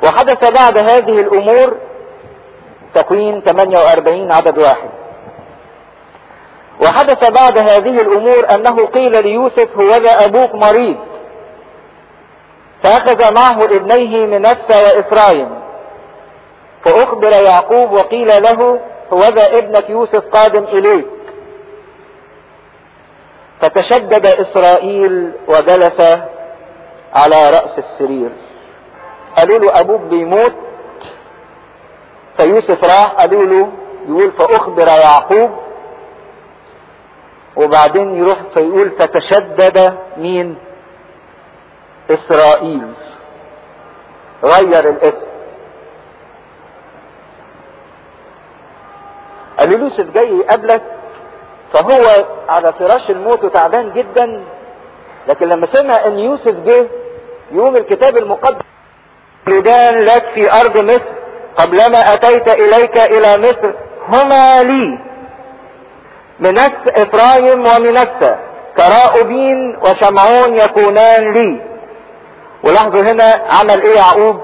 وحدث بعد هذه الامور تكوين 48 عدد واحد وحدث بعد هذه الامور انه قيل ليوسف هوذا ابوك مريض فاخذ معه ابنيه منسى وافرايم فاخبر يعقوب وقيل له هوذا ابنك يوسف قادم اليك فتشدد اسرائيل وجلس على رأس السرير قالوا له ابوك بيموت فيوسف راح قالوا له يقول فاخبر يعقوب وبعدين يروح فيقول فتشدد مين اسرائيل غير الاسم قالوا له يوسف جاي يقابلك فهو على فراش الموت وتعبان جدا لكن لما سمع ان يوسف جه يوم الكتاب المقدس لدان لك في ارض مصر قبلما اتيت اليك الى مصر هما لي منس افرايم ومنسى كراؤبين وشمعون يكونان لي ولاحظوا هنا عمل ايه يعقوب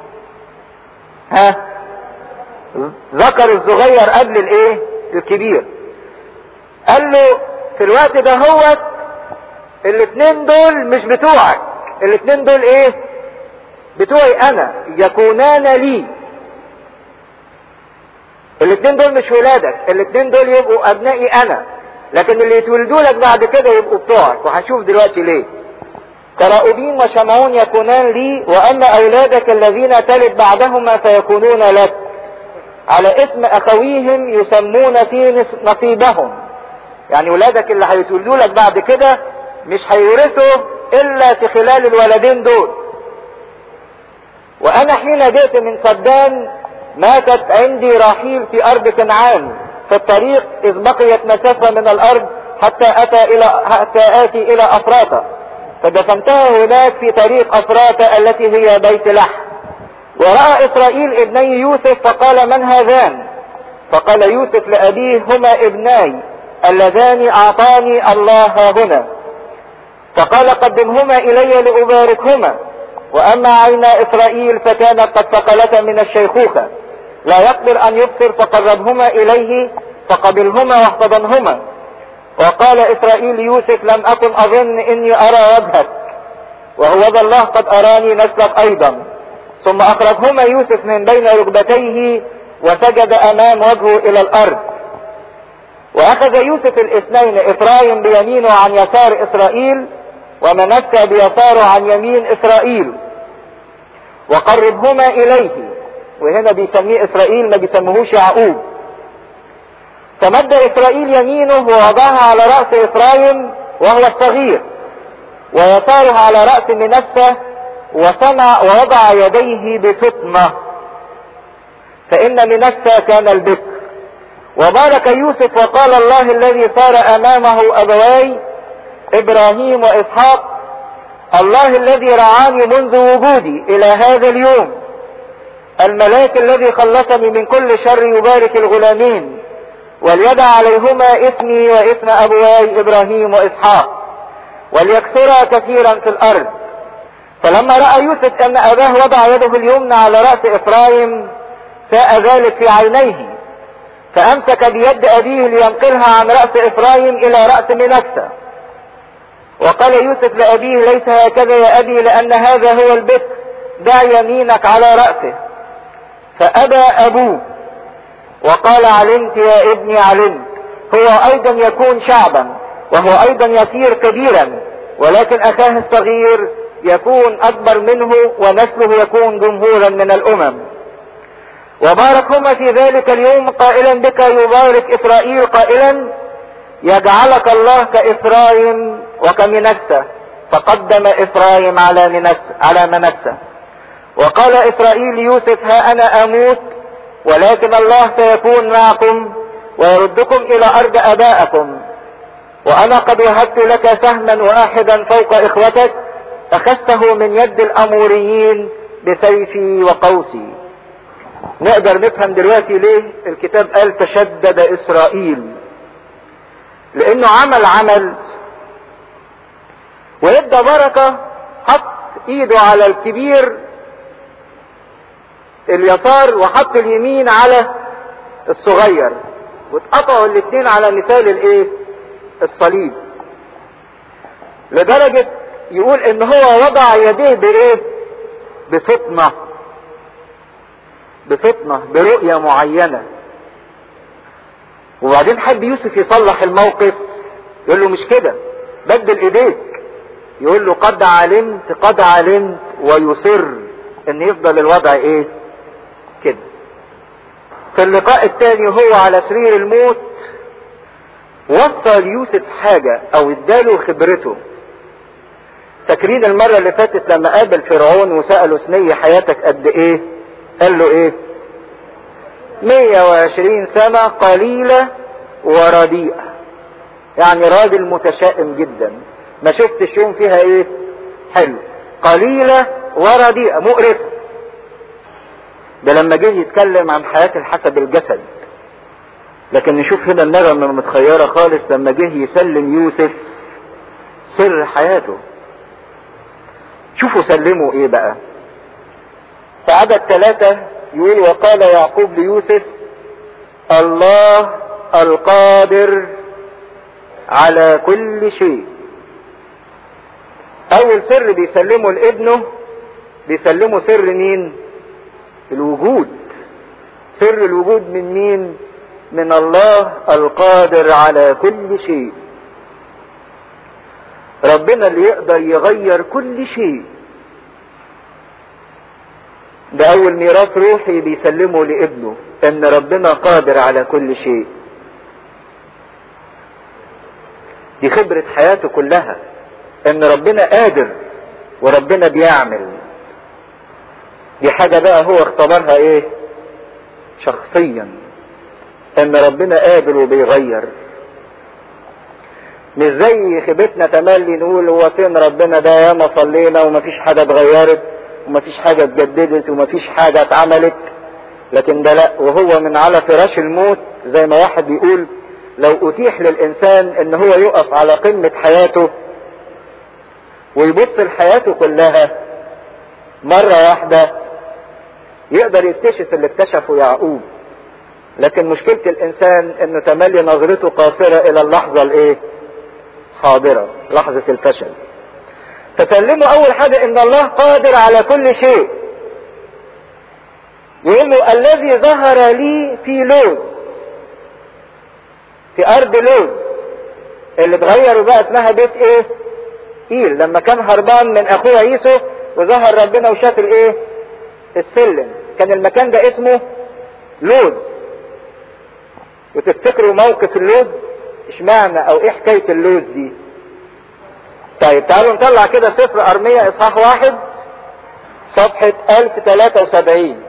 ها ذكر الصغير قبل الايه الكبير قال له في الوقت ده هو الاثنين دول مش بتوعك الاثنين دول ايه بتوعي انا يكونان لي الاثنين دول مش ولادك الاثنين دول يبقوا ابنائي انا لكن اللي يتولدوا لك بعد كده يبقوا بتوعك وهنشوف دلوقتي ليه كراؤوبين وشمعون يكونان لي واما اولادك الذين تلد بعدهما فيكونون لك على اسم اخويهم يسمون في نصيبهم يعني ولادك اللي هيتولدوا لك بعد كده مش هيورثوا الا في خلال الولدين دول وانا حين جئت من صدان ماتت عندي راحيل في ارض كنعان في الطريق اذ بقيت مسافة من الارض حتى اتى الى حتى اتي الى افراطة فدفنتها هناك في طريق افراطة التي هي بيت لحم ورأى اسرائيل ابني يوسف فقال من هذان فقال يوسف لابيه هما ابناي اللذان اعطاني الله هنا فقال قدمهما الي لاباركهما واما عينا اسرائيل فكانت قد ثقلتا من الشيخوخة لا يقدر ان يبصر فقربهما اليه فقبلهما واحتضنهما وقال اسرائيل يوسف لم اكن اظن اني ارى وجهك وهو ذا الله قد اراني نسلك ايضا ثم اخرجهما يوسف من بين ركبتيه وسجد امام وجهه الى الارض واخذ يوسف الاثنين افرايم بيمينه عن يسار اسرائيل ومنسى بيساره عن يمين اسرائيل وقربهما اليه وهنا بيسميه اسرائيل ما بيسموهوش يعقوب فمد اسرائيل يمينه ووضعها على رأس افرايم وهو الصغير ويساره على رأس منسى وصنع ووضع يديه بفطمة فان منسى كان البكر وبارك يوسف وقال الله الذي صار امامه ابواي ابراهيم واسحاق الله الذي رعاني منذ وجودي الى هذا اليوم الملاك الذي خلصني من كل شر يبارك الغلامين وليدع عليهما اسمي واسم ابواي ابراهيم واسحاق وليكثرا كثيرا في الارض فلما راى يوسف ان اباه وضع يده اليمنى على راس افرايم ساء ذلك في عينيه فامسك بيد ابيه لينقلها عن راس افرايم الى راس منسى وقال يوسف لابيه ليس هكذا يا ابي لان هذا هو البت دع يمينك على راسه فابى ابوه وقال علمت يا ابني علمت هو ايضا يكون شعبا وهو ايضا يصير كبيرا ولكن اخاه الصغير يكون اكبر منه ونسله يكون جمهورا من الامم وباركهما في ذلك اليوم قائلا بك يبارك اسرائيل قائلا يجعلك الله كافرايم وكمنسى فقدم افرايم على منسى على منسى وقال اسرائيل يوسف ها انا اموت ولكن الله سيكون معكم ويردكم الى ارض ابائكم وانا قد وهبت لك سهما واحدا فوق اخوتك اخذته من يد الاموريين بسيفي وقوسي نقدر نفهم دلوقتي ليه الكتاب قال تشدد اسرائيل لانه عمل عمل وادى بركة حط ايده على الكبير اليسار وحط اليمين على الصغير واتقطعوا الاثنين على مثال الايه الصليب لدرجة يقول ان هو وضع يديه بايه بفطنة بفطنة برؤية معينة وبعدين حب يوسف يصلح الموقف يقول له مش كده بدل ايديك يقول له قد علمت قد علمت ويصر ان يفضل الوضع ايه كده في اللقاء الثاني وهو على سرير الموت وصى ليوسف حاجة او اداله خبرته فاكرين المرة اللي فاتت لما قابل فرعون وسأله سنية حياتك قد ايه قال له ايه 120 سنة قليلة ورديئة يعني راجل متشائم جدا ما شفتش يوم فيها ايه حلو قليلة ورديئة مقرفة ده لما جه يتكلم عن حياة الحسب الجسد لكن نشوف هنا النغمة متخيرة خالص لما جه يسلم يوسف سر حياته شوفوا سلموا ايه بقى في عدد ثلاثة يقول وقال يعقوب ليوسف الله القادر على كل شيء اول سر بيسلمه لابنه بيسلمه سر مين الوجود سر الوجود من مين من الله القادر على كل شيء ربنا اللي يقدر يغير كل شيء ده اول ميراث روحي بيسلمه لابنه ان ربنا قادر على كل شيء دي خبرة حياته كلها ان ربنا قادر وربنا بيعمل دي حاجة بقى هو اختبرها ايه شخصيا ان ربنا قادر وبيغير مش زي خيبتنا تملي نقول هو فين ربنا ده ياما صلينا ومفيش حاجة اتغيرت ومفيش حاجة اتجددت ومفيش حاجة اتعملت لكن ده لا وهو من على فراش الموت زي ما واحد بيقول لو اتيح للانسان ان هو يقف على قمة حياته ويبص لحياته كلها مرة واحدة يقدر يكتشف اللي اكتشفه يعقوب لكن مشكلة الانسان انه تملي نظرته قاصرة الى اللحظة الايه حاضرة لحظة الفشل تسلموا اول حاجة ان الله قادر على كل شيء يقول له الذي ظهر لي في لوز في ارض لوز اللي اتغير بقى اسمها بيت ايه ايل لما كان هربان من اخوه عيسو وظهر ربنا وشاف الايه السلم كان المكان ده اسمه لوز وتفتكروا موقف اللوز اشمعنى او ايه حكاية اللوز دي طيب تعالوا نطلع كده سفر ارمية اصحاح واحد صفحة 1073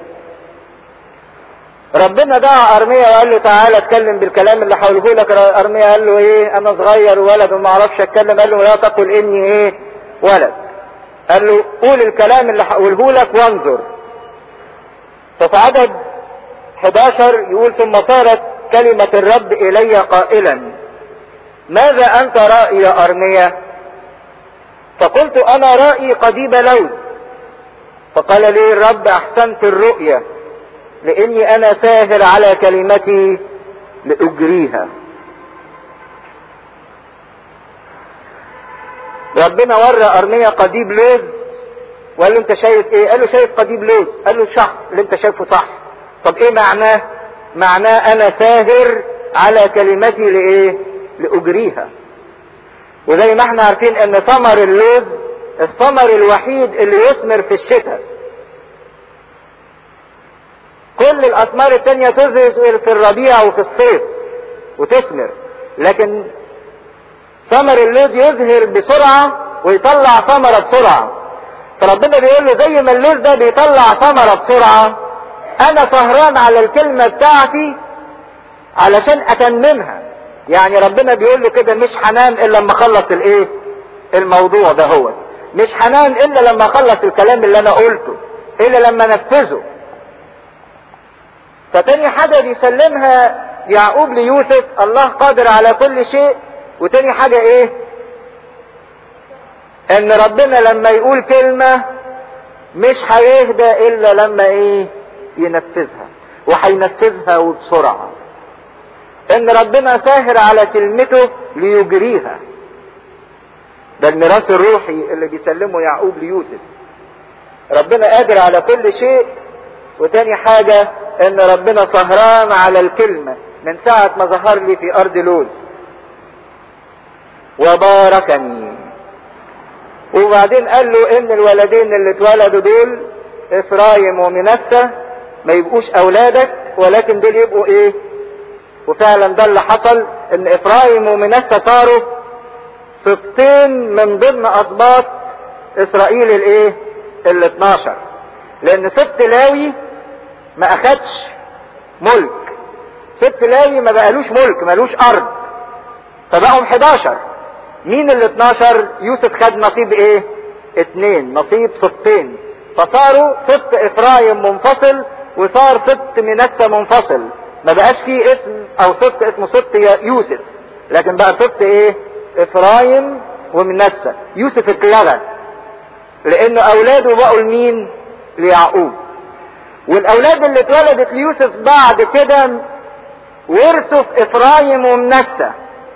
ربنا دعا ارميا وقال له تعالى اتكلم بالكلام اللي حوله لك ارميا قال له ايه انا صغير وولد وما اعرفش اتكلم قال له لا تقل اني ايه ولد قال له قول الكلام اللي هقوله لك وانظر ففي عدد 11 يقول ثم صارت كلمة الرب الي قائلا ماذا انت رأي يا ارميا فقلت انا رأي قضيب لوز فقال لي الرب احسنت الرؤية لاني انا ساهر على كلمتي لاجريها ربنا ورى ارميا قضيب لوز وقال له انت شايف ايه قال له شايف قضيب لوز قال له صح اللي انت شايفه صح طب ايه معناه معناه انا ساهر على كلمتي لايه لاجريها وزي ما احنا عارفين ان ثمر اللوز الثمر الوحيد اللي يثمر في الشتاء كل الاسمار التانية تظهر في الربيع وفي الصيف وتثمر لكن ثمر اللوز يظهر بسرعة ويطلع ثمرة بسرعة فربنا بيقول له زي ما اللوز ده بيطلع ثمرة بسرعة انا سهران على الكلمة بتاعتي علشان اتممها يعني ربنا بيقول له كده مش حنان الا لما اخلص الايه الموضوع ده هو مش حنان الا لما اخلص الكلام اللي انا قلته الا لما انفذه فتاني حاجة بيسلمها يعقوب ليوسف الله قادر على كل شيء وتاني حاجة ايه ان ربنا لما يقول كلمة مش هيهدى الا لما ايه ينفذها وهينفذها وبسرعة ان ربنا ساهر على كلمته ليجريها ده الميراث الروحي اللي بيسلمه يعقوب ليوسف ربنا قادر على كل شيء وتاني حاجة ان ربنا سهران على الكلمة من ساعة ما ظهر لي في ارض لوز وباركني وبعدين قال له ان الولدين اللي اتولدوا دول افرايم ومنسى ما يبقوش اولادك ولكن دول يبقوا ايه وفعلا ده اللي حصل ان افرايم ومنسى صاروا سبطين من ضمن اسباط اسرائيل الايه ال 12 لان سبط لاوي ما اخدش ملك سبط لاوي ما بقالوش ملك مالوش ارض فبقوا 11 مين ال 12 يوسف خد نصيب ايه اتنين نصيب سبطين فصاروا سبط افرايم منفصل وصار سبط منسى منفصل ما بقاش فيه اسم او سبط اسمه سبط يوسف لكن بقى سبط ايه افرايم ومنسى يوسف اتلغى لانه اولاده بقوا لمين ليعقوب والاولاد اللي اتولدت ليوسف بعد كده ورثوا في افرايم ومنسى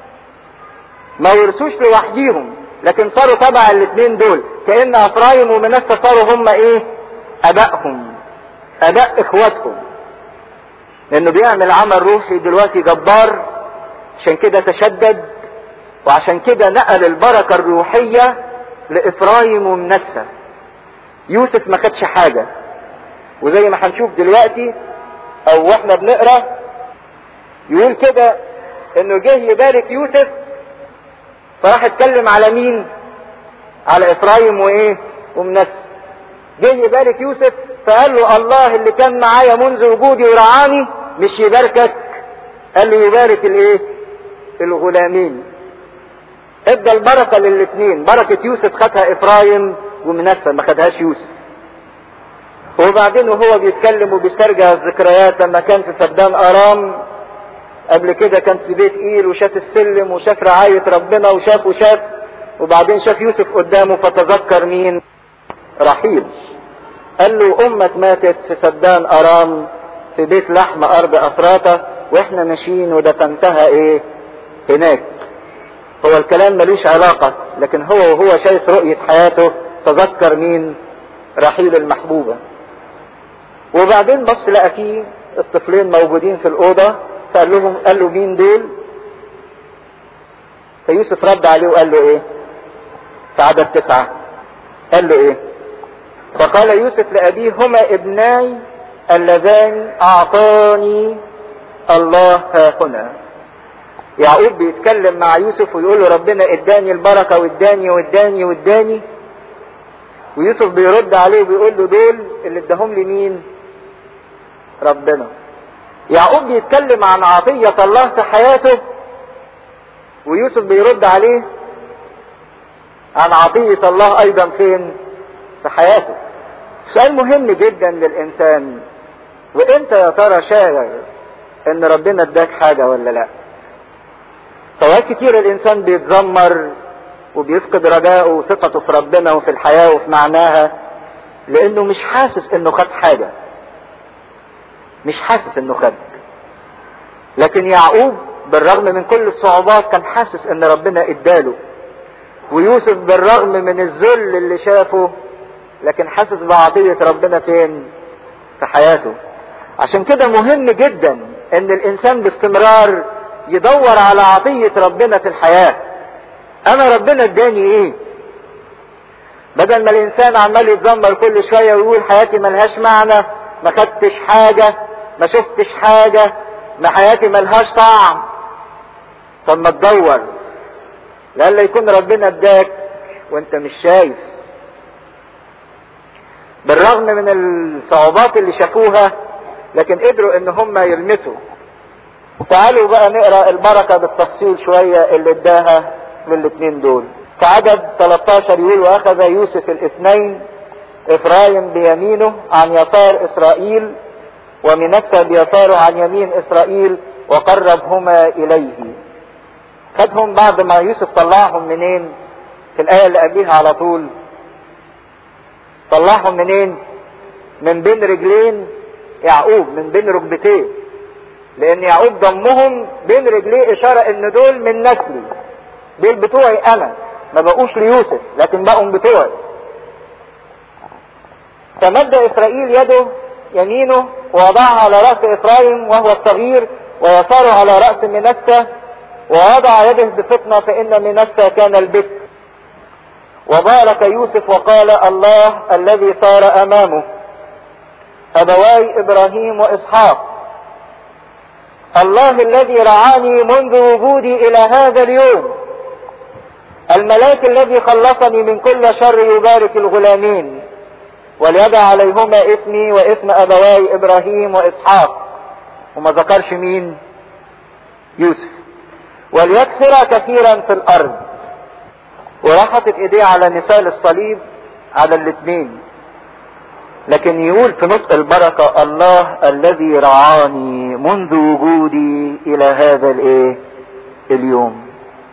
ما ورثوش لوحديهم لكن صاروا تبع الاثنين دول كان افرايم ومنسى صاروا هم ايه ابائهم اباء اخواتهم لانه بيعمل عمل روحي دلوقتي جبار عشان كده تشدد وعشان كده نقل البركة الروحية لإفرايم ومنسى يوسف ما خدش حاجة وزي ما هنشوف دلوقتي او واحنا بنقرا يقول كده انه جه يبارك يوسف فراح اتكلم على مين على افرايم وايه ومنسى جه يبارك يوسف فقال له الله اللي كان معايا منذ وجودي ورعاني مش يباركك قال له يبارك الايه الغلامين ادى البركه للاثنين بركه يوسف خدها افرايم ومنسى ما خدهاش يوسف وبعدين وهو بيتكلم وبيسترجع الذكريات لما كان في سدان ارام قبل كده كان في بيت ايل وشاف السلم وشاف رعاية ربنا وشاف وشاف وبعدين شاف يوسف قدامه فتذكر مين رحيل قال له امك ماتت في سدان ارام في بيت لحم ارض افراطة واحنا ماشيين ودفنتها ايه هناك هو الكلام ملوش علاقة لكن هو وهو شايف رؤية حياته تذكر مين رحيل المحبوبة وبعدين بص لقى فيه الطفلين موجودين في الأوضة فقال لهم قال له مين دول فيوسف رد عليه وقال له ايه في عدد تسعة قال له ايه فقال يوسف لأبيه هما ابناي اللذان أعطاني الله ها هنا يعقوب بيتكلم مع يوسف ويقول له ربنا اداني البركة واداني واداني واداني ويوسف بيرد عليه وبيقول له دول اللي اداهم لي مين ربنا يعقوب بيتكلم عن عطية الله في حياته ويوسف بيرد عليه عن عطية الله ايضا فين في حياته سؤال مهم جدا للانسان وانت يا ترى شاعر ان ربنا اداك حاجة ولا لا فوقت كتير الانسان بيتذمر وبيفقد رجائه وثقته في ربنا وفي الحياة وفي معناها لانه مش حاسس انه خد حاجة مش حاسس انه خد لكن يعقوب بالرغم من كل الصعوبات كان حاسس ان ربنا اداله ويوسف بالرغم من الذل اللي شافه لكن حاسس بعطية ربنا فين في حياته عشان كده مهم جدا ان الانسان باستمرار يدور على عطية ربنا في الحياة انا ربنا اداني ايه بدل ما الانسان عمال يتذمر كل شوية ويقول حياتي ملهاش معنى ما خدتش حاجة ما شفتش حاجة ما حياتي ملهاش طعم طب ما تدور لألا يكون ربنا اداك وانت مش شايف بالرغم من الصعوبات اللي شافوها لكن قدروا ان هم يلمسوا تعالوا بقى نقرا البركه بالتفصيل شويه اللي اداها للاثنين دول في عدد 13 يقول واخذ يوسف الاثنين افرايم بيمينه عن يسار اسرائيل ومنسى بيساره عن يمين اسرائيل وقربهما اليه خدهم بعد ما يوسف طلعهم منين في الايه اللي قبليها على طول طلعهم منين من بين رجلين يعقوب من بين ركبتيه لان يعقوب ضمهم بين رجليه اشارة ان دول من نسلي دول بتوعي انا ما بقوش ليوسف لكن بقوا بتوعي فمد اسرائيل يده يمينه ووضعها على رأس افرايم وهو الصغير ويساره على رأس منسى ووضع يده بفطنة فإن منسى كان البكر وبارك يوسف وقال الله الذي صار أمامه أبواي إبراهيم وإسحاق الله الذي رعاني منذ وجودي إلى هذا اليوم الملاك الذي خلصني من كل شر يبارك الغلامين وليدع عليهما اسمي واسم أبواي إبراهيم وإسحاق وما ذكرش مين يوسف وليكثر كثيرا في الارض وراحت ايديه على مثال الصليب على الاثنين لكن يقول في نطق البركة الله الذي رعاني منذ وجودي الى هذا الايه اليوم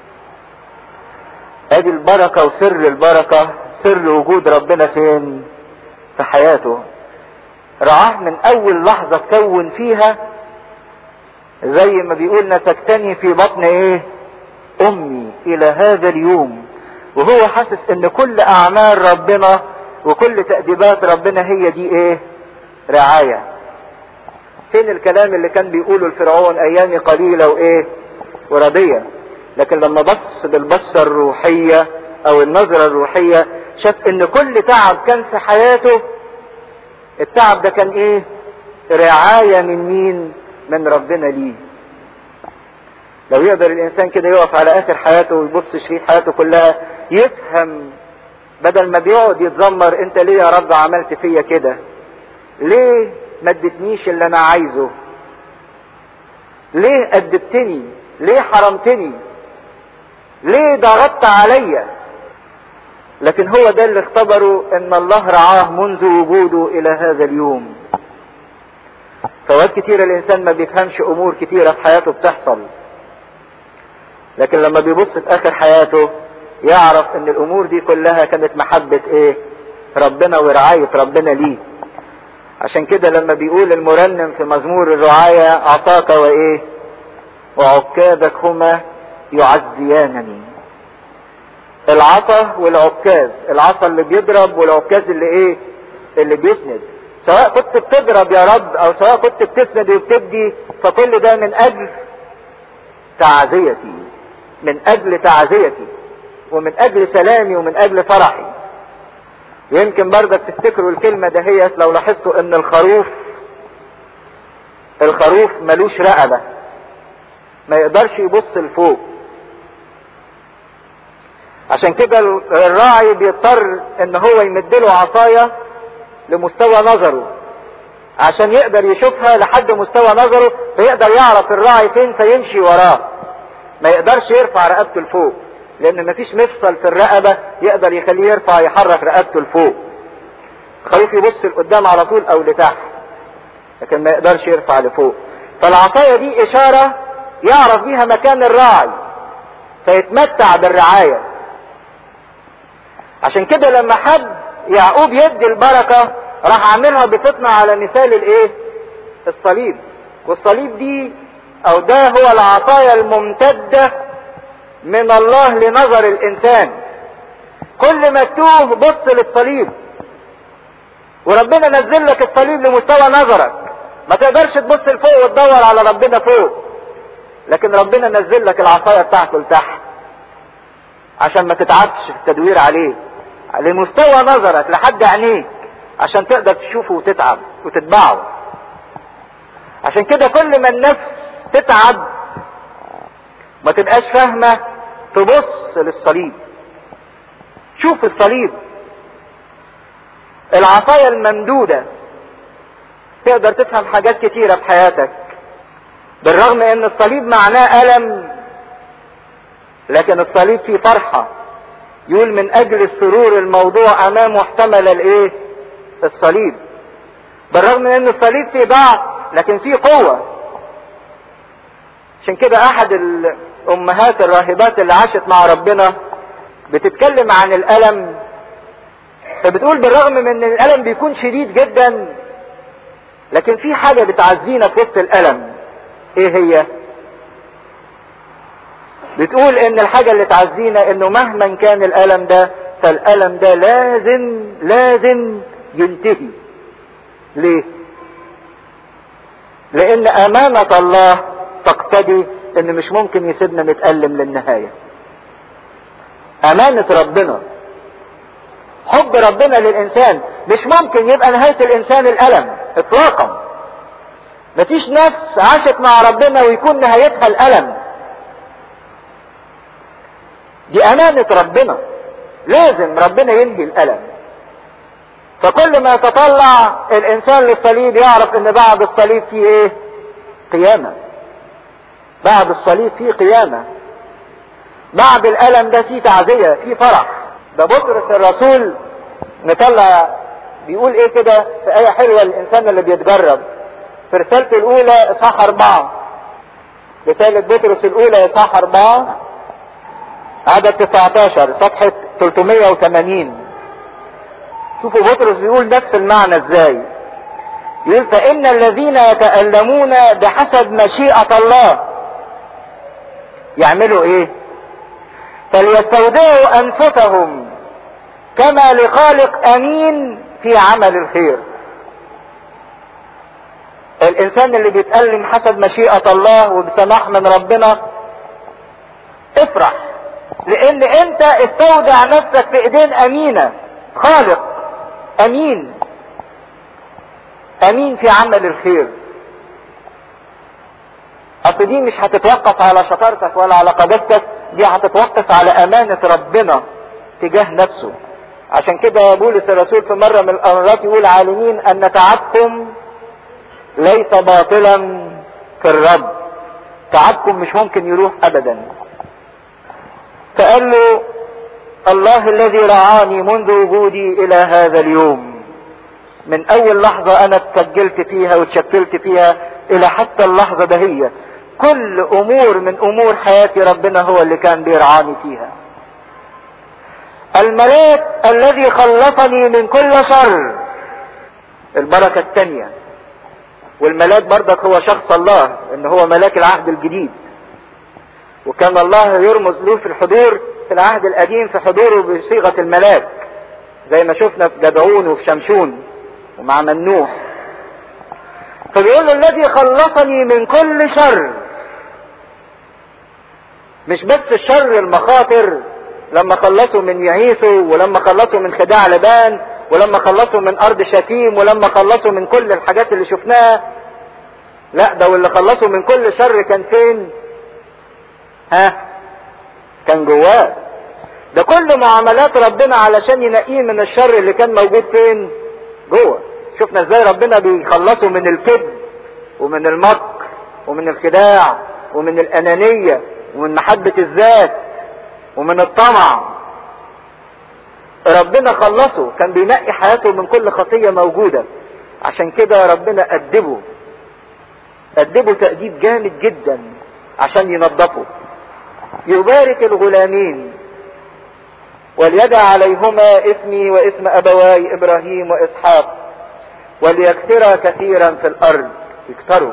ادي البركة وسر البركة سر وجود ربنا فين في حياته رعاه من اول لحظة تكون فيها زي ما بيقول نسكتني في بطن ايه امي الى هذا اليوم وهو حاسس ان كل اعمال ربنا وكل تأديبات ربنا هي دي ايه رعاية فين الكلام اللي كان بيقوله الفرعون ايامي قليلة وايه ورضية لكن لما بص بالبصة الروحية او النظرة الروحية شاف ان كل تعب كان في حياته التعب ده كان ايه رعاية من مين من ربنا ليه لو يقدر الانسان كده يقف على اخر حياته ويبص شريط حياته كلها يفهم بدل ما بيقعد يتذمر انت ليه يا رب عملت فيا كده ليه ما ادتنيش اللي انا عايزه ليه ادبتني ليه حرمتني ليه ضغطت عليا لكن هو ده اللي اختبره ان الله رعاه منذ وجوده الى هذا اليوم فوقت كتير الانسان ما بيفهمش امور كتيرة في حياته بتحصل لكن لما بيبص في اخر حياته يعرف ان الامور دي كلها كانت محبة ايه ربنا ورعاية ربنا ليه عشان كده لما بيقول المرنم في مزمور الرعاية اعطاك وايه وعكازك هما يعزيانني العصا والعكاز العصا اللي بيضرب والعكاز اللي ايه اللي بيسند سواء كنت بتضرب يا رب او سواء كنت بتسند وبتدي فكل ده من اجل تعزيتي من اجل تعزيتي ومن اجل سلامي ومن اجل فرحي يمكن برضك تفتكروا الكلمة دهيت لو لاحظتوا ان الخروف الخروف ملوش رقبة ما يقدرش يبص لفوق عشان كده الراعي بيضطر ان هو يمدله عصايه لمستوى نظره عشان يقدر يشوفها لحد مستوى نظره فيقدر يعرف الراعي فين فيمشي وراه ما يقدرش يرفع رقبته لفوق لان مفيش مفصل في الرقبة يقدر يخليه يرفع يحرك رقبته لفوق خليك يبص لقدام على طول او لتحت لكن ما يقدرش يرفع لفوق فالعصاية دي اشارة يعرف بيها مكان الراعي فيتمتع بالرعاية عشان كده لما حد يعقوب يدي البركة راح عاملها بفطنة على مثال الايه الصليب والصليب دي او ده هو العطايا الممتدة من الله لنظر الانسان كل ما تتوه بص للصليب وربنا نزل لك الصليب لمستوى نظرك ما تقدرش تبص لفوق وتدور على ربنا فوق لكن ربنا نزل لك العصاية بتاعته لتحت عشان ما تتعبش في التدوير عليه لمستوى نظرك لحد عينيك عشان تقدر تشوفه وتتعب وتتبعه عشان كده كل ما النفس تتعب ما تبقاش فاهمة تبص للصليب شوف الصليب العصاية الممدودة تقدر تفهم حاجات كتيرة في حياتك بالرغم ان الصليب معناه ألم لكن الصليب فيه فرحة يقول من اجل السرور الموضوع امامه احتمل الايه الصليب بالرغم من ان الصليب فيه ضعف لكن فيه قوة عشان كده احد الامهات الراهبات اللي عاشت مع ربنا بتتكلم عن الالم فبتقول بالرغم من ان الالم بيكون شديد جدا لكن في حاجة بتعزينا في وسط الألم ايه هي بتقول ان الحاجة اللي تعزينا انه مهما كان الألم ده فالألم ده لازم لازم ينتهي ليه لان امانة الله تقتضي ان مش ممكن يسيبنا نتألم للنهاية امانة ربنا حب ربنا للانسان مش ممكن يبقى نهاية الانسان الالم اطلاقا مفيش نفس عاشت مع ربنا ويكون نهايتها الالم دي امانة ربنا لازم ربنا ينهي الالم فكل ما يتطلع الانسان للصليب يعرف ان بعد الصليب فيه ايه قيامة بعد الصليب فيه قيامة بعد الالم ده فيه تعزية فيه فرح ده بطرس الرسول نطلع بيقول ايه كده في ايه حلوة للانسان اللي بيتجرب في رسالته الاولى اصحاح اربعة رسالة بطرس الاولى اصحاح اربعة عدد 19 صفحة 380 شوفوا بطرس بيقول نفس المعنى ازاي يقول فإن الذين يتألمون بحسب مشيئة الله يعملوا ايه فليستودعوا أنفسهم كما لخالق أمين في عمل الخير الإنسان اللي بيتألم حسب مشيئة الله وبسماح من ربنا افرح لأن أنت استودع نفسك في إيدين أمينة خالق امين امين في عمل الخير اصل دي مش هتتوقف على شطارتك ولا على قداستك دي هتتوقف على امانة ربنا تجاه نفسه عشان كده بولس الرسول في مرة من الامرات يقول عالمين ان تعبكم ليس باطلا في الرب تعبكم مش ممكن يروح ابدا فقال له الله الذي رعاني منذ وجودي الى هذا اليوم من اول لحظة انا اتسجلت فيها واتشكلت فيها الى حتى اللحظة دهية كل امور من امور حياتي ربنا هو اللي كان بيرعاني فيها الملاك الذي خلصني من كل شر البركة الثانية والملاك برضك هو شخص الله ان هو ملاك العهد الجديد وكان الله يرمز له في الحضور في العهد القديم في حضوره بصيغة الملاك زي ما شفنا في جدعون وفي شمشون ومع منوح فبيقول له الذي خلصني من كل شر مش بس الشر المخاطر لما خلصوا من يعيسو ولما خلصوا من خداع لبان ولما خلصوا من ارض شتيم ولما خلصوا من كل الحاجات اللي شفناها لا ده واللي خلصوا من كل شر كان فين ها كان جواه ده كل معاملات ربنا علشان ينقيه من الشر اللي كان موجود فين جوه شفنا ازاي ربنا بيخلصه من الكذب ومن المكر ومن الخداع ومن الانانية ومن محبة الذات ومن الطمع ربنا خلصه كان بينقي حياته من كل خطية موجودة عشان كده ربنا أدبه أدبه تأديب جامد جدا عشان ينظفه يبارك الغلامين وليدع عليهما اسمي واسم أبواي إبراهيم وإسحاق وليكثرا كثيرا في الأرض يكثروا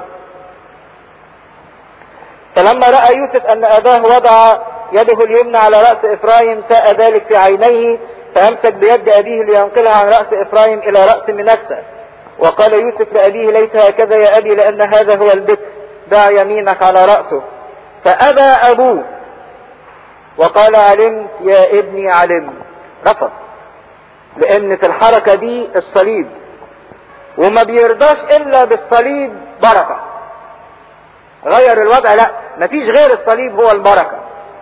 فلما رأى يوسف أن أباه وضع يده اليمنى على رأس إفرايم ساء ذلك في عينيه فأمسك بيد أبيه لينقلها عن رأس إفرايم إلى رأس منسى وقال يوسف لأبيه ليس هكذا يا أبي لأن هذا هو البكر دع يمينك على رأسه فأبى أبوه وقال علمت يا ابني علمت رفض لأن في الحركة دي الصليب وما بيرضاش إلا بالصليب بركة غير الوضع لا مفيش غير الصليب هو البركة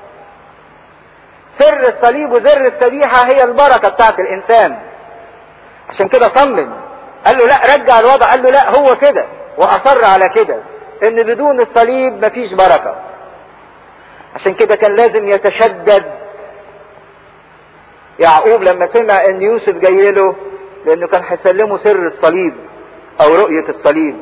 سر الصليب وزر الذبيحة هي البركة بتاعت الإنسان عشان كده صمم قال له لا رجع الوضع قال له لا هو كده وأصر على كده إن بدون الصليب مفيش بركة عشان كده كان لازم يتشدد يعقوب لما سمع ان يوسف جاي له لانه كان هيسلمه سر الصليب او رؤية الصليب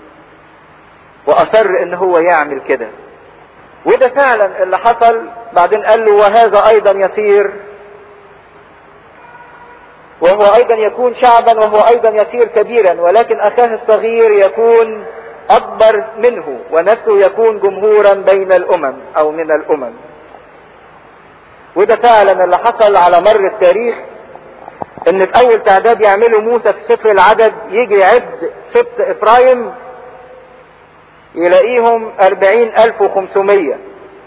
واصر ان هو يعمل كده وده فعلا اللي حصل بعدين قال له وهذا ايضا يصير وهو ايضا يكون شعبا وهو ايضا يصير كبيرا ولكن اخاه الصغير يكون اكبر منه ونسله يكون جمهورا بين الامم او من الامم وده فعلا اللي حصل على مر التاريخ ان في اول تعداد يعمله موسى في سفر العدد يجي يعد سبط افرايم يلاقيهم اربعين الف وخمسمية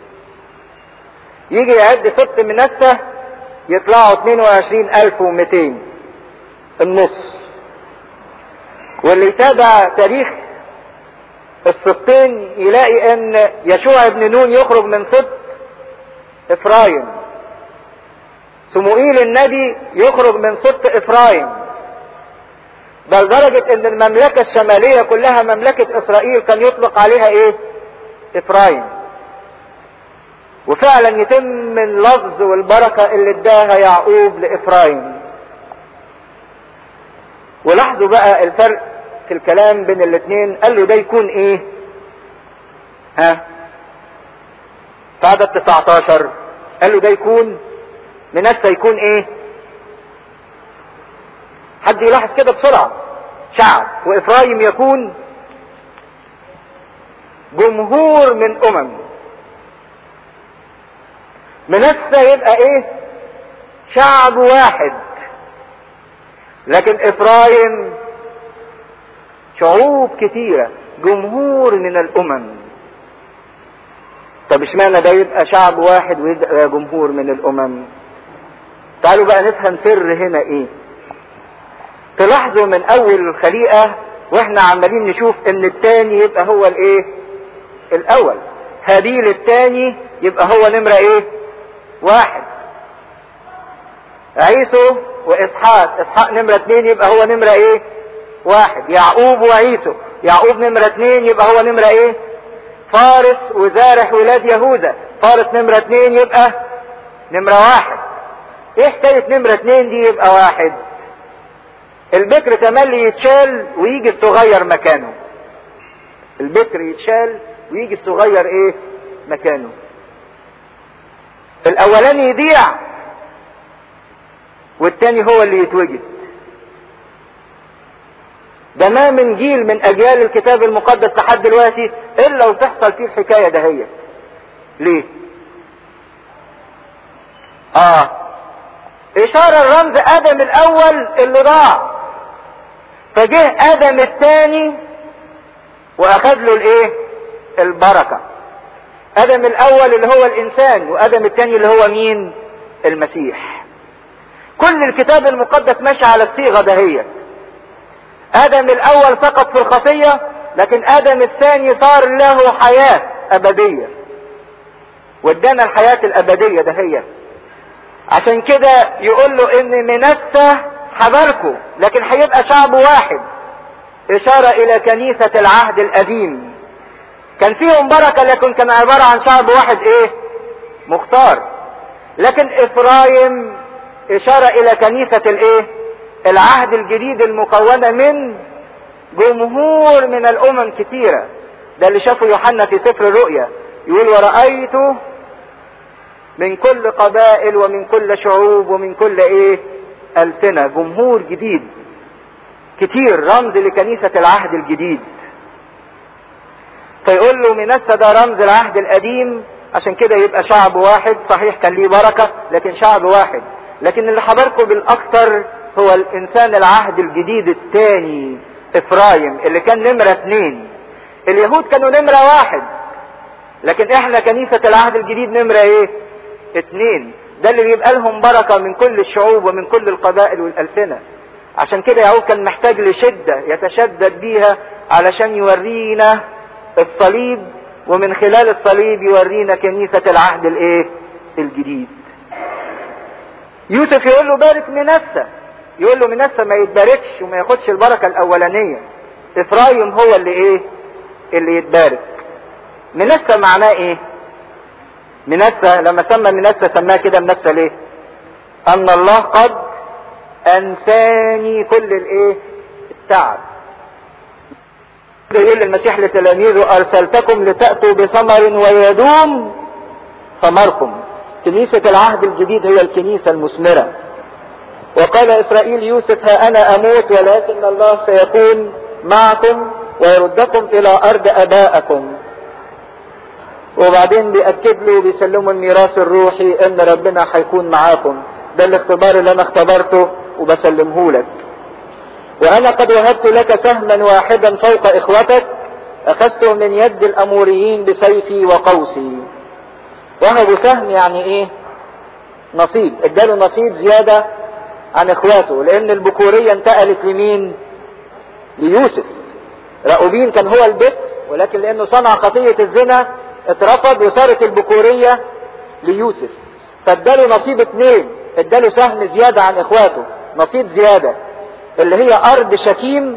يجي يعد سبط منسة يطلعوا اتنين وعشرين الف ومتين النص واللي يتابع تاريخ السبطين يلاقي ان يشوع ابن نون يخرج من سبط افرايم سموئيل النبي يخرج من سبط افرايم بل درجة ان المملكة الشمالية كلها مملكة اسرائيل كان يطلق عليها ايه افرايم وفعلا يتم اللفظ والبركة اللي اداها يعقوب لافرايم ولاحظوا بقى الفرق في الكلام بين الاثنين قال له ده يكون ايه ها في عدد 19 قال له ده يكون منسى يكون ايه حد يلاحظ كده بسرعة شعب وافرايم يكون جمهور من امم منسى يبقى ايه شعب واحد لكن افرايم شعوب كتيرة جمهور من الامم طب اشمعنى ده يبقى شعب واحد ويبقى جمهور من الامم تعالوا بقى نفهم سر هنا ايه تلاحظوا من اول الخليقة واحنا عمالين نشوف ان التاني يبقى هو الايه الاول هابيل التاني يبقى هو نمرة ايه واحد عيسو واسحاق اسحاق نمرة اتنين يبقى هو نمرة ايه واحد يعقوب وعيسو يعقوب نمرة اتنين يبقى هو نمرة ايه فارس وزارح ولاد يهوذا فارس نمرة اتنين يبقى نمرة واحد ايه حكاية نمرة اتنين دي يبقى واحد البكر تملي يتشال ويجي الصغير مكانه البكر يتشال ويجي الصغير ايه مكانه الاولاني يضيع والتاني هو اللي يتوجد ده ما من جيل من اجيال الكتاب المقدس لحد دلوقتي الا وتحصل فيه الحكايه دهيت ليه اه اشاره الرمز ادم الاول اللي ضاع فجه ادم الثاني واخذ له الايه البركه ادم الاول اللي هو الانسان وادم الثاني اللي هو مين المسيح كل الكتاب المقدس ماشي على الصيغه دهيت ادم الاول سقط في الخطيه لكن ادم الثاني صار له حياه ابديه وادانا الحياه الابديه دهيت عشان كده يقول له ان منسى حبركم لكن هيبقى شعب واحد اشارة الى كنيسة العهد القديم كان فيهم بركة لكن كان عبارة عن شعب واحد ايه مختار لكن افرايم اشارة الى كنيسة الايه العهد الجديد المكونة من جمهور من الامم كتيرة ده اللي شافه يوحنا في سفر الرؤيا يقول ورأيته من كل قبائل ومن كل شعوب ومن كل ايه ألسنة جمهور جديد كتير رمز لكنيسة العهد الجديد فيقول له منسى ده رمز العهد القديم عشان كده يبقى شعب واحد صحيح كان ليه بركة لكن شعب واحد لكن اللي حضركم بالاكثر هو الانسان العهد الجديد الثاني افرايم اللي كان نمرة اتنين اليهود كانوا نمرة واحد لكن احنا كنيسة العهد الجديد نمرة ايه اتنين ده اللي بيبقى لهم بركة من كل الشعوب ومن كل القبائل والألسنة عشان كده يعقوب كان محتاج لشدة يتشدد بيها علشان يورينا الصليب ومن خلال الصليب يورينا كنيسة العهد الايه الجديد يوسف يقول له بارك منسى يقول له منسى ما يتباركش وما ياخدش البركة الأولانية إفرايم هو اللي إيه اللي يتبارك منسى معناه إيه منسى لما سمى منسى سماه كده منسى ليه ان الله قد انساني كل الايه التعب يقول المسيح لتلاميذه ارسلتكم لتأتوا بثمر ويدوم ثمركم كنيسة العهد الجديد هي الكنيسة المثمرة وقال اسرائيل يوسف ها انا اموت ولكن الله سيكون معكم ويردكم الى ارض ابائكم وبعدين بيأكد له بيسلموا الميراث الروحي ان ربنا هيكون معاكم ده الاختبار اللي انا اختبرته وبسلمه لك وانا قد وهبت لك سهما واحدا فوق اخوتك اخذته من يد الاموريين بسيفي وقوسي وهبوا سهم يعني ايه نصيب اداله نصيب زيادة عن اخواته لان البكورية انتقلت لمين ليوسف راؤوبين كان هو البت ولكن لانه صنع خطية الزنا اترفض وصارت البكورية ليوسف فاداله نصيب اتنين اداله سهم زيادة عن اخواته نصيب زيادة اللي هي ارض شكيم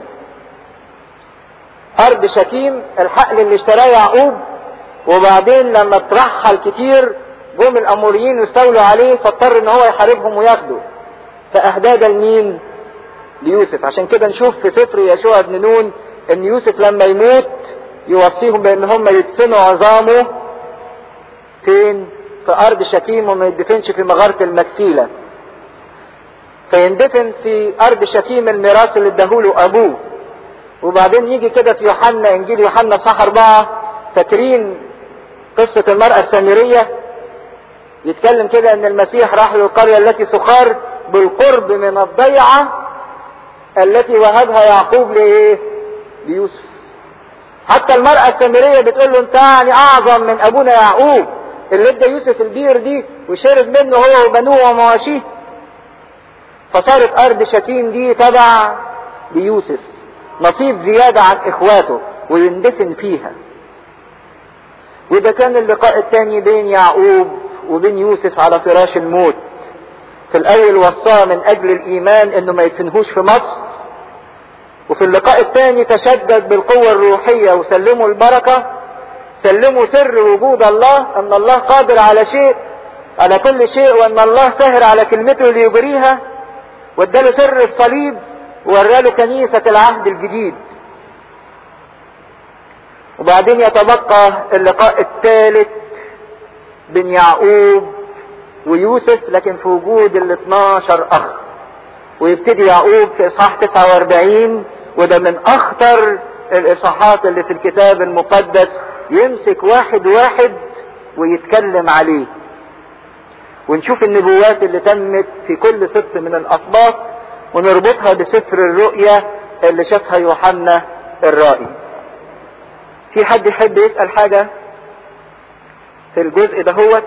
ارض شكيم الحقل اللي اشتراه يعقوب وبعدين لما ترحل كتير جم الاموريين واستولوا عليه فاضطر ان هو يحاربهم وياخده فاهدادا لمين ليوسف عشان كده نشوف في سفر يشوع بن نون ان يوسف لما يموت يوصيهم بان هم يدفنوا عظامه فين في ارض شكيم وما يدفنش في مغارة المكفيلة فيندفن في ارض شكيم الميراث اللي اداهوله ابوه وبعدين يجي كده في يوحنا انجيل يوحنا صح اربعة فاكرين قصة المرأة السامرية يتكلم كده ان المسيح راح للقرية التي سخار بالقرب من الضيعة التي وهبها يعقوب لايه ليوسف حتى المرأة السامرية بتقول له انت يعني اعظم من ابونا يعقوب اللي ادى يوسف البير دي وشرب منه هو وبنوه ومواشيه فصارت ارض شتيم دي تبع ليوسف نصيب زيادة عن اخواته ويندفن فيها وده كان اللقاء الثاني بين يعقوب وبين يوسف على فراش الموت في الاول وصاه من اجل الايمان انه ما يدفنهوش في مصر وفي اللقاء الثاني تشدد بالقوة الروحية وسلموا البركة سلموا سر وجود الله ان الله قادر على شيء على كل شيء وان الله سهر على كلمته ليجريها واداله سر الصليب ووراله كنيسة العهد الجديد وبعدين يتبقى اللقاء الثالث بين يعقوب ويوسف لكن في وجود ال 12 اخ ويبتدي يعقوب في اصحاح 49 وده من اخطر الاصحاحات اللي في الكتاب المقدس يمسك واحد واحد ويتكلم عليه ونشوف النبوات اللي تمت في كل سبت من الاسباط ونربطها بسفر الرؤيا اللي شافها يوحنا الرائي في حد يحب يسأل حاجة في الجزء دهوت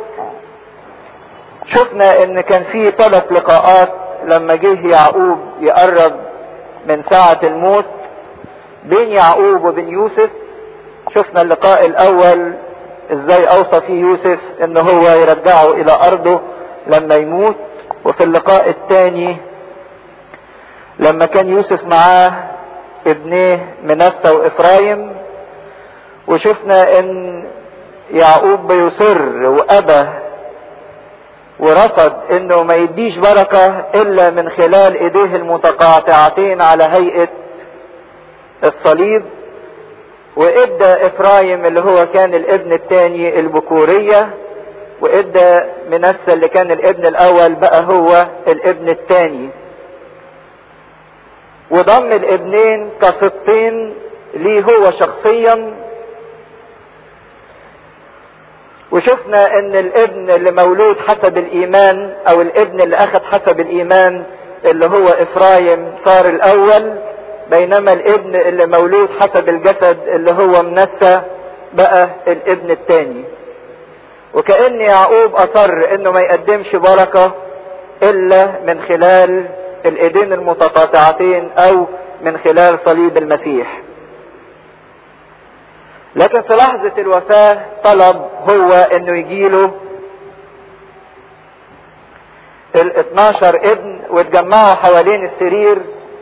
شفنا ان كان في ثلاث لقاءات لما جه يعقوب يقرب من ساعة الموت بين يعقوب وبين يوسف شفنا اللقاء الاول ازاي اوصى فيه يوسف ان هو يرجعه الى ارضه لما يموت وفي اللقاء الثاني لما كان يوسف معاه ابنيه منسى وافرايم وشفنا ان يعقوب بيصر وابى ورفض انه ما يديش بركة الا من خلال ايديه المتقاطعتين على هيئة الصليب وادى افرايم اللي هو كان الابن الثاني البكورية وادى منسى اللي كان الابن الاول بقى هو الابن الثاني وضم الابنين كسبطين ليه هو شخصيا وشفنا ان الابن اللي مولود حسب الايمان او الابن اللي اخذ حسب الايمان اللي هو افرايم صار الاول بينما الابن اللي مولود حسب الجسد اللي هو منسى بقى الابن الثاني وكأن يعقوب اصر انه ما يقدمش بركة الا من خلال الايدين المتقاطعتين او من خلال صليب المسيح لكن في لحظة الوفاة طلب هو انه يجيله ال 12 ابن واتجمعوا حوالين السرير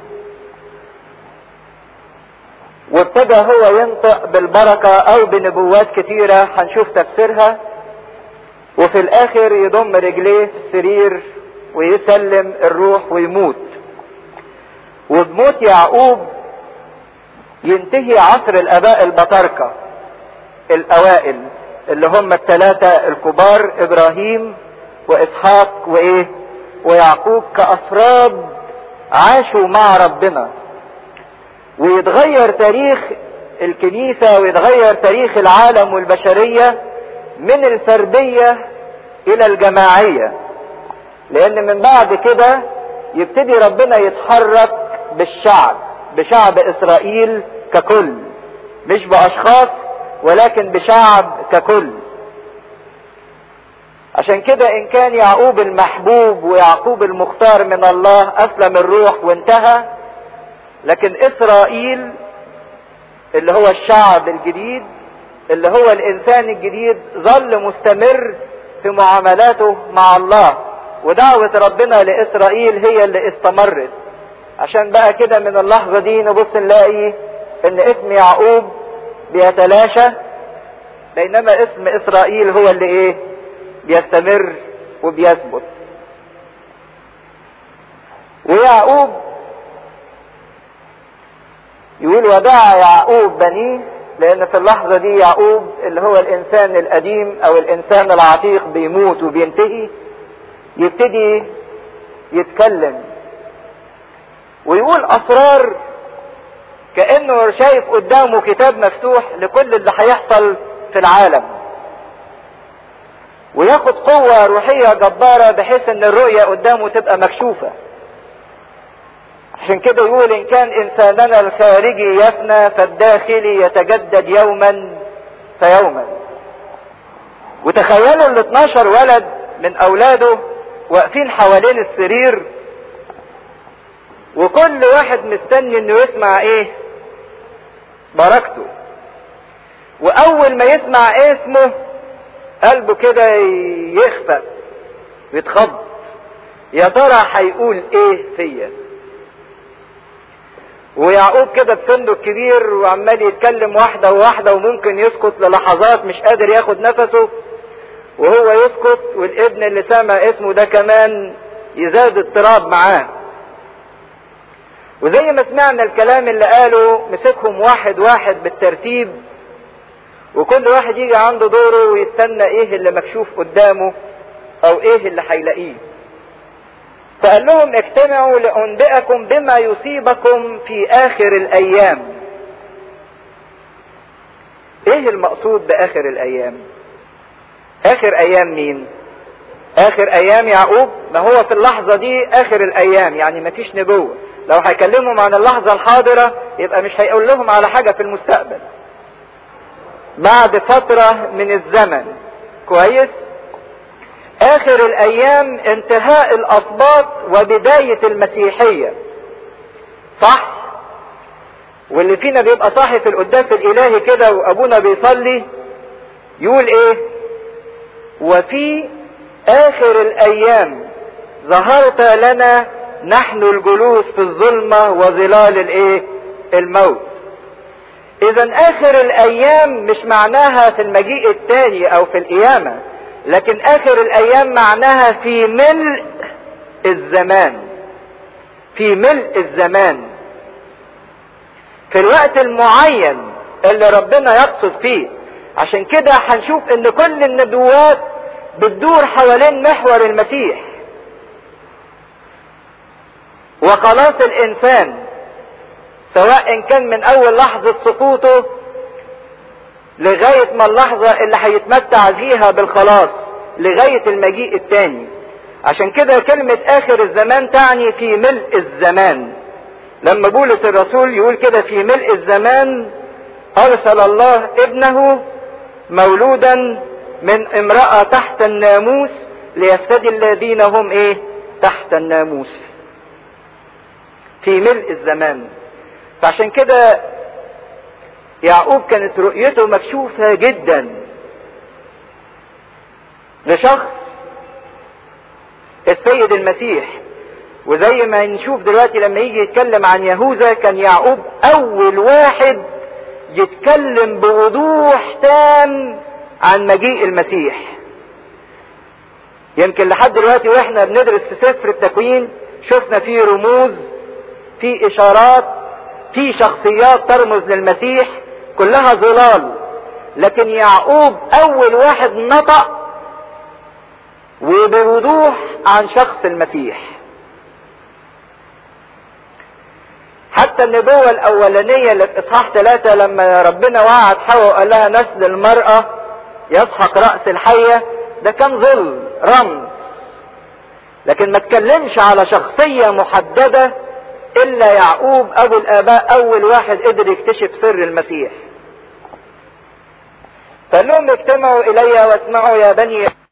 وابتدى هو ينطق بالبركة او بنبوات كتيرة هنشوف تفسيرها وفي الاخر يضم رجليه في السرير ويسلم الروح ويموت وبموت يعقوب ينتهي عصر الاباء البطاركة الاوائل اللي هم الثلاثة الكبار ابراهيم واسحاق وايه ويعقوب كأفراد عاشوا مع ربنا ويتغير تاريخ الكنيسة ويتغير تاريخ العالم والبشرية من الفردية إلى الجماعية لأن من بعد كده يبتدي ربنا يتحرك بالشعب بشعب إسرائيل ككل مش بأشخاص ولكن بشعب ككل عشان كده ان كان يعقوب المحبوب ويعقوب المختار من الله اسلم الروح وانتهى لكن اسرائيل اللي هو الشعب الجديد اللي هو الانسان الجديد ظل مستمر في معاملاته مع الله ودعوة ربنا لاسرائيل هي اللي استمرت عشان بقى كده من اللحظة دي نبص نلاقي ان اسم يعقوب بيتلاشى بينما اسم اسرائيل هو اللي ايه بيستمر وبيثبت ويعقوب يقول ودعا يعقوب بنيه لان في اللحظة دي يعقوب اللي هو الانسان القديم او الانسان العتيق بيموت وبينتهي يبتدي يتكلم ويقول اسرار كانه شايف قدامه كتاب مفتوح لكل اللي هيحصل في العالم وياخد قوة روحية جبارة بحيث ان الرؤية قدامه تبقى مكشوفة عشان كده يقول ان كان انساننا الخارجي يفنى فالداخلي يتجدد يوما فيوما وتخيلوا ال 12 ولد من اولاده واقفين حوالين السرير وكل واحد مستني انه يسمع ايه بركته واول ما يسمع اسمه قلبه كده يخفق ويتخض يا ترى هيقول ايه فيا ويعقوب كده بسنده كبير وعمال يتكلم واحدة وواحدة وممكن يسكت للحظات مش قادر ياخد نفسه وهو يسكت والابن اللي سمع اسمه ده كمان يزاد اضطراب معاه وزي ما سمعنا الكلام اللي قاله مسكهم واحد واحد بالترتيب وكل واحد يجي عنده دوره ويستنى ايه اللي مكشوف قدامه او ايه اللي هيلاقيه فقال لهم اجتمعوا لانبئكم بما يصيبكم في اخر الايام ايه المقصود باخر الايام اخر ايام مين اخر ايام يعقوب ما هو في اللحظة دي اخر الايام يعني ما فيش نبوة لو هيكلمهم عن اللحظة الحاضرة يبقى مش هيقول لهم على حاجة في المستقبل بعد فترة من الزمن كويس اخر الايام انتهاء الاسباط وبداية المسيحية صح واللي فينا بيبقى صاحي في القداس الالهي كده وابونا بيصلي يقول ايه وفي اخر الايام ظهرت لنا نحن الجلوس في الظلمة وظلال الايه الموت اذا اخر الايام مش معناها في المجيء التاني او في القيامة لكن اخر الايام معناها في ملء الزمان في ملء الزمان في الوقت المعين اللي ربنا يقصد فيه عشان كده هنشوف ان كل النبوات بتدور حوالين محور المسيح وخلاص الانسان سواء كان من اول لحظة سقوطه لغاية ما اللحظة اللي هيتمتع فيها بالخلاص لغاية المجيء التاني عشان كده كلمة اخر الزمان تعني في ملء الزمان لما بولس الرسول يقول كده في ملء الزمان ارسل الله ابنه مولودا من امرأة تحت الناموس ليفتدي الذين هم ايه تحت الناموس في ملء الزمان فعشان كده يعقوب كانت رؤيته مكشوفة جدا لشخص السيد المسيح وزي ما نشوف دلوقتي لما يجي يتكلم عن يهوذا كان يعقوب اول واحد يتكلم بوضوح تام عن مجيء المسيح يمكن لحد دلوقتي واحنا بندرس في سفر التكوين شفنا فيه رموز في اشارات في شخصيات ترمز للمسيح كلها ظلال لكن يعقوب اول واحد نطق وبوضوح عن شخص المسيح حتى النبوة الأولانية اللي في إصحاح ثلاثة لما ربنا وعد حواء وقال لها نسل المرأة يسحق رأس الحية ده كان ظل رمز لكن ما اتكلمش على شخصية محددة إلا يعقوب أبو الآباء أول واحد قدر يكتشف سر المسيح قال لهم اجتمعوا إلي واسمعوا يا بني